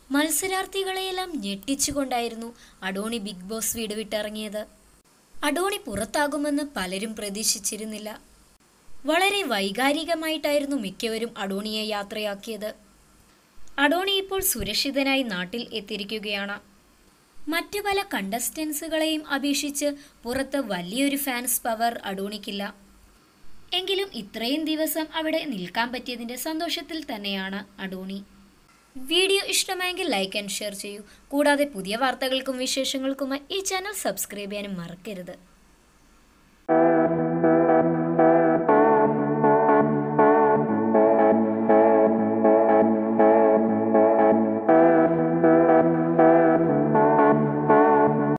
മത്സരാർത്ഥികളെയെല്ലാം ഞെട്ടിച്ചുകൊണ്ടായിരുന്നു Adoni Bigg Boss വീട് വിട്ടിറങ്ങിയത് അഡോണി പുറത്താകുമെന്ന് പലരും പ്രതീക്ഷിച്ചിരുന്നില്ല വളരെ വൈകാരികമായിട്ടായിരുന്നു മിക്കവരും അഡോണിയെ യാത്രയാക്കിയത് അഡോണി ഇപ്പോൾ സുരക്ഷിതനായി നാട്ടിൽ എത്തിയിരിക്കുകയാണ് മറ്റു പല കണ്ടസ്റ്റൻസുകളെയും അപേക്ഷിച്ച് പുറത്ത് വലിയൊരു ഫാൻസ് പവർ അഡോണിക്കില്ല എങ്കിലും ഇത്രയും ദിവസം അവിടെ നിൽക്കാൻ പറ്റിയതിൻ്റെ സന്തോഷത്തിൽ തന്നെയാണ് അഡോണി വീഡിയോ ഇഷ്ടമായെങ്കിൽ ലൈക്ക് ആൻഡ് ഷെയർ ചെയ്യൂ കൂടാതെ പുതിയ വാർത്തകൾക്കും വിശേഷങ്ങൾക്കുമായി ഈ ചാനൽ സബ്സ്ക്രൈബ് ചെയ്യാനും മറക്കരുത്